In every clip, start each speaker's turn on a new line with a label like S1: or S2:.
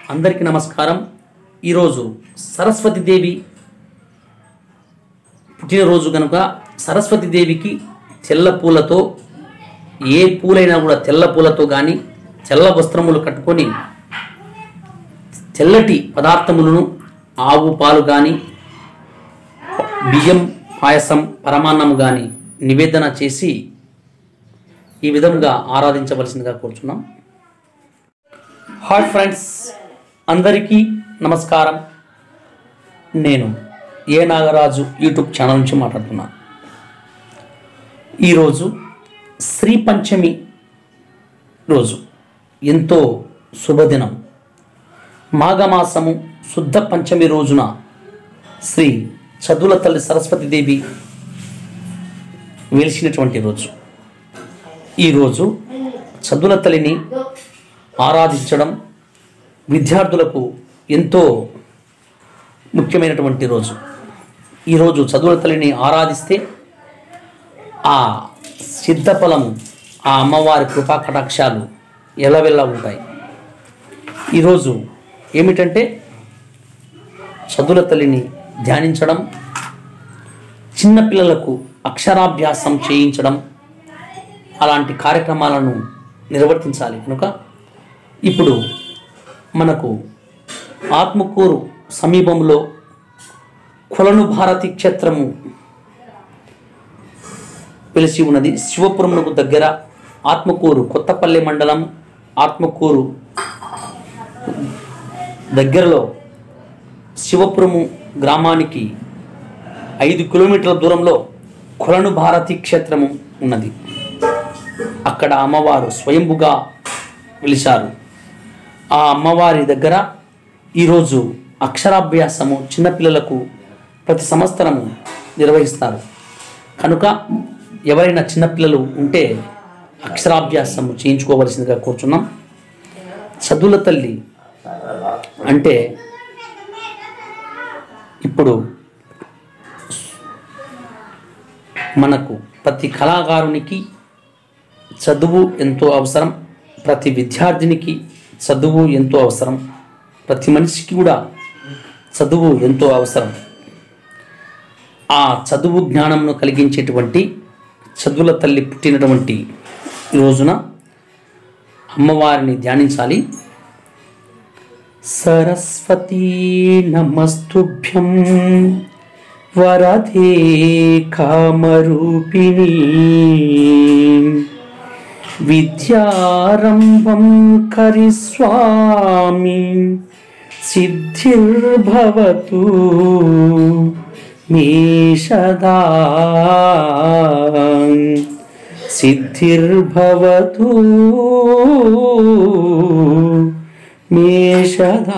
S1: అందరికీ నమస్కారం ఈరోజు సరస్వతీదేవి పుట్టినరోజు కనుక సరస్వతీదేవికి తెల్ల పూలతో ఏ పూలైనా కూడా తెల్ల పూలతో కానీ తెల్ల వస్త్రములు కట్టుకొని తెల్లటి పదార్థములను ఆవు పాలు కానీ బియ్యం పాయసం పరమాన్నము కానీ నివేదన చేసి ఈ విధంగా ఆరాధించవలసిందిగా కోరుచున్నాం హాయ్ ఫ్రెండ్స్ అందరికీ నమస్కారం నేను ఏ నాగరాజు యూట్యూబ్ ఛానల్ నుంచి మాట్లాడుతున్నాను ఈరోజు శ్రీ పంచమి రోజు ఎంతో శుభదినం మాఘమాసము శుద్ధ పంచమి రోజున శ్రీ చదువుల తల్లి సరస్వతీదేవి వెలిసినటువంటి రోజు ఈరోజు చదువుల తల్లిని ఆరాధించడం విద్యార్థులకు ఎంతో ముఖ్యమైనటువంటి రోజు ఈరోజు చదువుల తల్లిని ఆరాధిస్తే ఆ సిద్ధఫలము ఆ అమ్మవారి కృపా కటాక్షాలు ఎలవెల్లా ఉంటాయి ఈరోజు ఏమిటంటే చదువుల తల్లిని ధ్యానించడం చిన్నపిల్లలకు అక్షరాభ్యాసం చేయించడం అలాంటి కార్యక్రమాలను నిర్వర్తించాలి కనుక ఇప్పుడు మనకు ఆత్మకూరు సమీపంలో కొలను భారతి క్షేత్రము వెలిసి ఉన్నది శివపురమునకు దగ్గర ఆత్మకూరు కొత్తపల్లి మండలం ఆత్మకూరు దగ్గరలో శివపురము గ్రామానికి ఐదు కిలోమీటర్ల దూరంలో కొలను భారతి క్షేత్రము ఉన్నది అక్కడ అమ్మవారు స్వయంభుగా వెలిశారు ఆ అమ్మవారి దగ్గర ఈరోజు అక్షరాభ్యాసము చిన్నపిల్లలకు ప్రతి సంవత్సరము నిర్వహిస్తారు కనుక ఎవరైనా చిన్నపిల్లలు ఉంటే అక్షరాభ్యాసము చేయించుకోవలసిందిగా కోరుచున్నాం చదువుల తల్లి అంటే ఇప్పుడు మనకు ప్రతి కళాకారునికి చదువు ఎంతో అవసరం ప్రతి విద్యార్థినికి చదువు ఎంతో అవసరం ప్రతి మనిషికి కూడా చదువు ఎంతో అవసరం ఆ చదువు జ్ఞానంను కలిగించేటువంటి చదువుల తల్లి పుట్టినటువంటి ఈ రోజున అమ్మవారిని ధ్యానించాలి సరస్వతీ నమస్తుభ్యం వరదే కామరూపిణి విద్యారంభం కరిస్వామి సిద్ధిర్భవతు మే సదా సిద్ధిర్భవతు మే సదా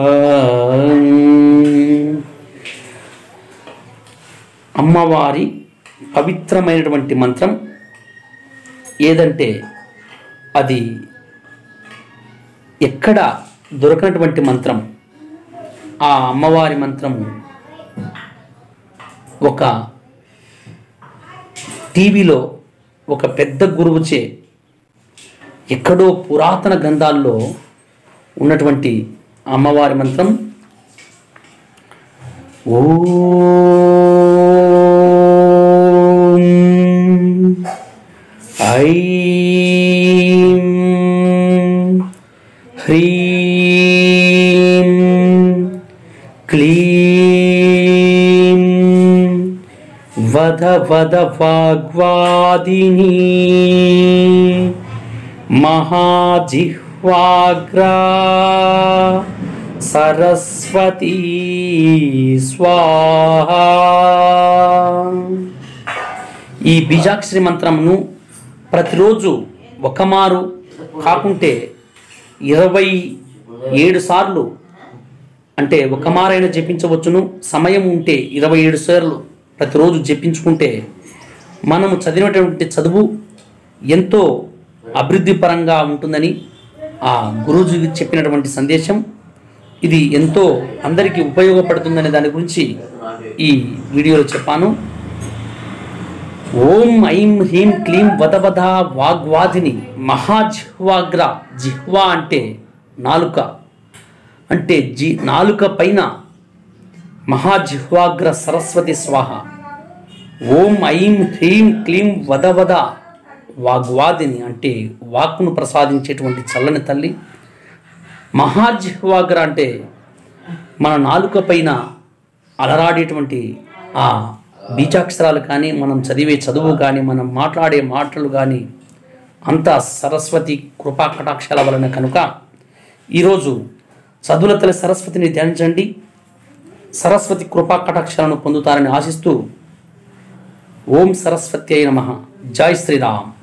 S1: అమ్మవారి పవిత్రమైనటువంటి మంత్రం ఏదంటే అది ఎక్కడ దొరకనటువంటి మంత్రం ఆ అమ్మవారి మంత్రము ఒక టీవీలో ఒక పెద్ద గురువుచే ఎక్కడో పురాతన గ్రంథాల్లో ఉన్నటువంటి అమ్మవారి మంత్రం ఓం ఐం హ్రీం క్లీం వద వద వాగ్వాదిని మహాజిహ్వాగ్రా సరస్వతీ స్వాహా ఈ బీజాక్షరి మంత్రమును ప్రతిరోజు ఒకమారు కాకుంటే ఇరవై ఏడు సార్లు అంటే ఒక మారైనా జపించవచ్చును సమయం ఉంటే ఇరవై ఏడు సార్లు ప్రతిరోజు జపించుకుంటే మనము చదివినటువంటి చదువు ఎంతో అభివృద్ధి పరంగా ఉంటుందని ఆ గురూజీ చెప్పినటువంటి సందేశం ఇది ఎంతో అందరికీ ఉపయోగపడుతుందనే దాని గురించి ఈ వీడియోలో చెప్పాను ఓం ఐం హ్రీం క్లీం వదవద వాగ్వాదిని మహాజిహ్వాగ్ర జిహ్వా అంటే నాలుక అంటే జీ నాలుక పైన మహాజిహ్వాగ్ర సరస్వతి స్వాహ ఓం ఐం హ్రీం క్లీం వద వద వాగ్వాదిని అంటే వాక్కును ప్రసాదించేటువంటి చల్లని తల్లి మహాజిహ్వాగ్ర అంటే మన నాలుక పైన అలరాడేటువంటి ఆ బీజాక్షరాలు కానీ మనం చదివే చదువు కానీ మనం మాట్లాడే మాటలు కానీ అంతా సరస్వతి కృపా కటాక్షాల వలన కనుక ఈరోజు చదువుల తల్లి సరస్వతిని ధ్యానించండి సరస్వతి కృపా కటాక్షాలను పొందుతారని ఆశిస్తూ ఓం సరస్వతి అయిన మహా జై శ్రీరామ్